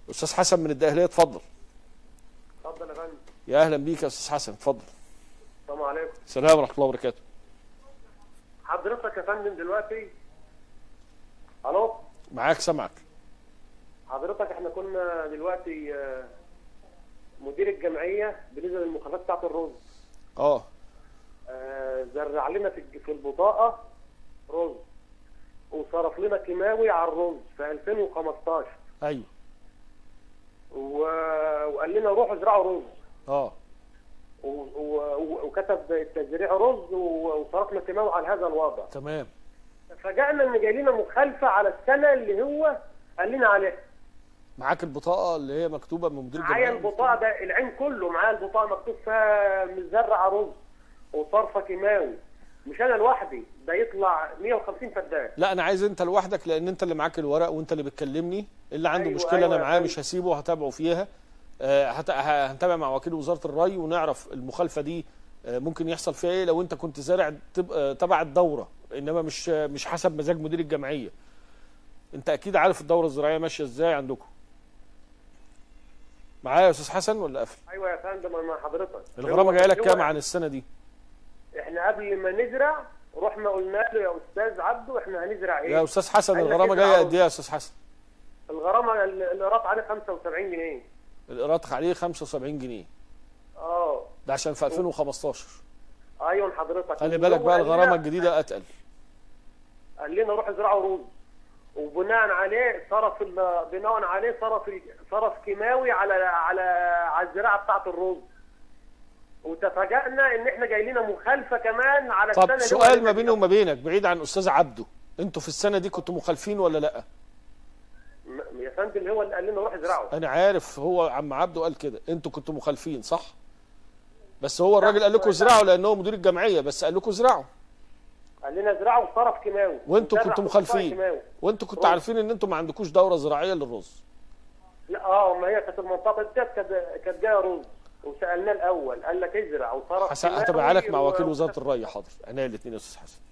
استاذ حسن من الدقهليه اتفضل اتفضل يا فندم يا اهلا بيك يا استاذ حسن اتفضل السلام عليكم السلام ورحمه الله وبركاته حضرتك يا فندم دلوقتي الو معاك سامعك حضرتك احنا كنا دلوقتي آه، مدير الجمعيه بالنسبه للمخالفات بتاعت الرز اه آه، زرع لنا في الج- في البطاقه رز وصرف لنا كيماوي على الرز في 2015 ايوه و- وقال لنا روحوا ازرعوا رز اه و- و- وكتب تزريع رز و- وصرفنا كيماوي على هذا الوضع تمام فجأنا ان جاي لنا مخالفه على السنه اللي هو قال لنا عليها معاك البطاقه اللي هي مكتوبه من مدير معايا الجمعيه البطاقه ده العين كله معايا البطاقه مكتوب فيها مزرع رز وصرفه كيماوي مش انا لوحدي ده يطلع 150 فدان لا انا عايز انت لوحدك لان انت اللي معاك الورق وانت اللي بتكلمني اللي عنده أيوة، مشكله أيوة انا يا معاه فندم. مش هسيبه هتابعه فيها آه، هت- ه- هنتابع مع وكيل وزاره الري ونعرف المخالفه دي آه، ممكن يحصل فيها ايه لو انت كنت زارع تب- آه، تبع الدوره انما مش آه، مش حسب مزاج مدير الجمعيه انت اكيد عارف الدوره الزراعيه ماشيه ازاي عندكم معايا يا استاذ حسن ولا قافل ايوه يا فندم انا مع حضرتك الغرامه جايه لك هو- كام عن السنه دي احنا قبل ما نزرع رحنا قلنا له يا استاذ عبده احنا هنزرع ايه يا استاذ حسن قال لك الغرامه ازرع جايه رز. قد ايه يا استاذ حسن الغرامه ال- الايراد عليه 75 جنيه الايراد عليه 75 جنيه اه ده عشان في 2015 ايوه حضرتك خلي بالك هو بقى قال لنا- الغرامه الجديده اتقل قال لنا روح ازرعوا رز وبناء عليه صرف ال- بناء عليه صرف ال- صرف كيماوي على على على الزراعه بتاعه الرز وتفاجئنا ان احنا جاي لنا مخالفه كمان على طب السنه اللي هو سؤال قال ما لنا بيني وما بينك بعيد عن استاذ عبده انتوا في السنه دي كنتوا مخالفين ولا لا م- يا فندم هو اللي قال لنا روح ازرعوا انا عارف هو عم عبده قال كده انتوا كنتوا مخالفين صح بس هو الراجل قال لكم ازرعوا لان هو مدير الجمعيه بس قال لكم ازرعوا قال لنا ازرعوا وصرف كيماوي وانتوا وزرع كنتوا وصرف مخالفين كيماوي. وانتوا كنتوا رز. عارفين ان انتوا ما عندكوش دوره زراعيه للرز لا اه ما هي كانت المنطقه دي كانت كانت جايه رز وسالناه الاول قال لك ازرع وصرف حسن كيماوي هتابع لك مع و- وكيل وزاره الري حاضر عينيا الاثنين يا استاذ حسن